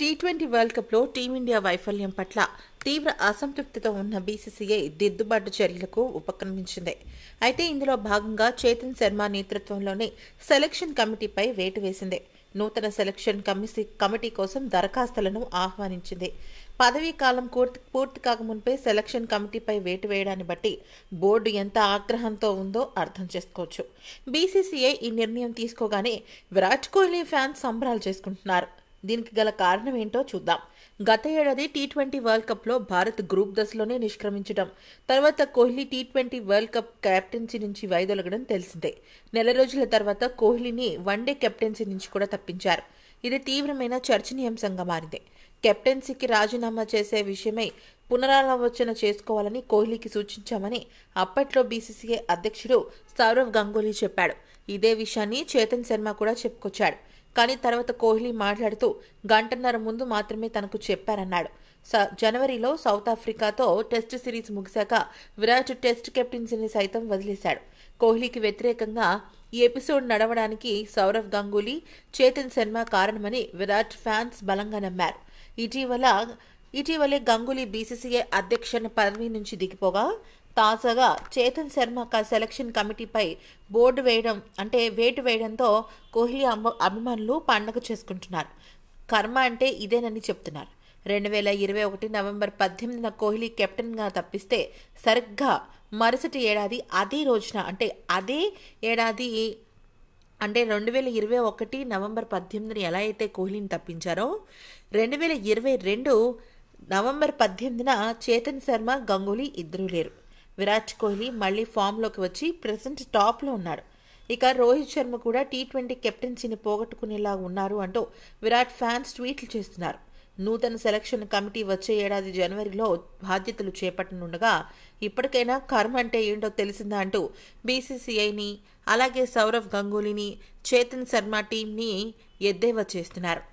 tea twenty world కప్లో team India వైఫల్యం పట్ల తీవ్ర అసంతృప్తితో ఉన్న బీసీసీఐ దిద్దుబాటు చర్యలకు ఉపక్రమించింది అయితే ఇందులో భాగంగా చేతన్ శర్మ నేతృత్వంలోని సెలక్షన్ కమిటీపై వేటు వేసింది నూతన సెలక్షన్ కమిటీ కమిటీ కోసం దరఖాస్తులను ఆహ్వానించింది పదవీ కాలం పూర్తి పూర్తి కాకముంపే సెలక్షన్ కమిటీపై వేటు వేయడాన్ని బట్టి బోర్డు ఎంత ఆగ్రహంతో ఉందో అర్థం చేసుకోవచ్చు బీసీసీఐ ఈ నిర్ణయం తీసుకోగానే విరాట్ కోహ్లీ ఫ్యాన్స్ సంబరాలు చేసుకుంటున్నారు దీనికి గల కారణం ఏంటో చూద్దాం గత ఏడాది టీ ట్వంటీ వరల్డ్ కప్లో భారత్ గ్రూప్ దశలోనే నిష్క్రమించడం తర్వాత Kohli T twenty world cup కెప్టెన్సీ నుంచి వైదొలగడం తెలిసిందే నెల రోజుల తర్వాత కోహ్లీని వన్డే కెప్టెన్సీ నుంచి కూడా తప్పించారు ఇది తీవ్రమైన చర్చనీయాంశంగా మారింది కెప్టెన్సీకి రాజీనామా చేసే విషయమై పునరాలోచన చేసుకోవాలని కోహ్లీకి సూచించామని అప్పట్లో బీసీసీఐ అధ్యక్షుడు సౌరవ్ గంగూలీ చెప్పాడు ఇదే విషయాన్ని చేతన్ శర్మ కూడా చెప్పుకొచ్చాడు కానీ తర్వాత కోహ్లీ మాట్లాడుతూ గంటన్నర ముందు మాత్రమే తనకు చెప్పారన్నాడు స- జనవరిలో సౌత్ ఆఫ్రికాతో టెస్ట్ సిరీస్ ముగిశాక విరాట్ టెస్ట్ కెప్టెన్సీని సైతం వదిలేశాడు కోహ్లీకి వ్యతిరేకంగా ఈ ఎపిసోడ్ నడవడానికి సౌరవ్ గంగూలీ చేతన్ శర్మ కారణమని విరాట్ ఫ్యాన్స్ బలంగా నమ్మారు ఇటీవల ఇటీవలే గంగూలీ బీసీసీఐ అధ్యక్ష పదవి నుంచి దిగిపోగా తాజాగా చేతన్ శర్మ క- సెలక్షన్ కమిటీపై బోర్డు వేయడం అంటే వేటు వేయడంతో కోహ్లీ అమ్మ- అభిమానులు పండగ చేసుకుంటున్నారు కర్మ అంటే ఇదేనని చెప్తున్నారు రెండు వేల ఇరవై ఒకటి నవంబర్ పద్దెనిమిదిన కోహ్లీ కెప్టెన్గా తప్పిస్తే సరిగ్గా మరుసటి ఏడాది అదే రోజున అంటే అదే ఏడాది అంటే రెండు వేల ఇరవై ఒకటి నవంబర్ పద్దెనిమిదిని ఎలా అయితే కోహ్లీని తప్పించారో రెండు వేల ఇరవై రెండు నవంబర్ పద్దెనిమిదిన చేతన్ శర్మ గంగూలీ ఇద్దరూ లేరు విరాట్ కోహ్లీ మళ్ళీ ఫామ్లోకి వచ్చి ప్రెసెంట్ టాప్లో ఉన్నాడు ఇక రోహిత్ శర్మ కూడా టీ ట్వంటీ కెప్టెన్సీని పోగొట్టుకునేలా ఉన్నారు అంటూ విరాట్ ఫ్యాన్స్ ట్వీట్లు చేస్తున్నారు నూతన సెలక్షన్ కమిటీ వచ్చే ఏడాది జనవరిలో బాధ్యతలు చేపట్టనుండగా ఇప్పటికైనా కర్మ అంటే ఏంటో తెలిసిందా అంటూ బీసీసీఐని అలాగే సౌరవ్ గంగూలీని చేతన్ శర్మ టీంని ఎద్దేవా చేస్తున్నారు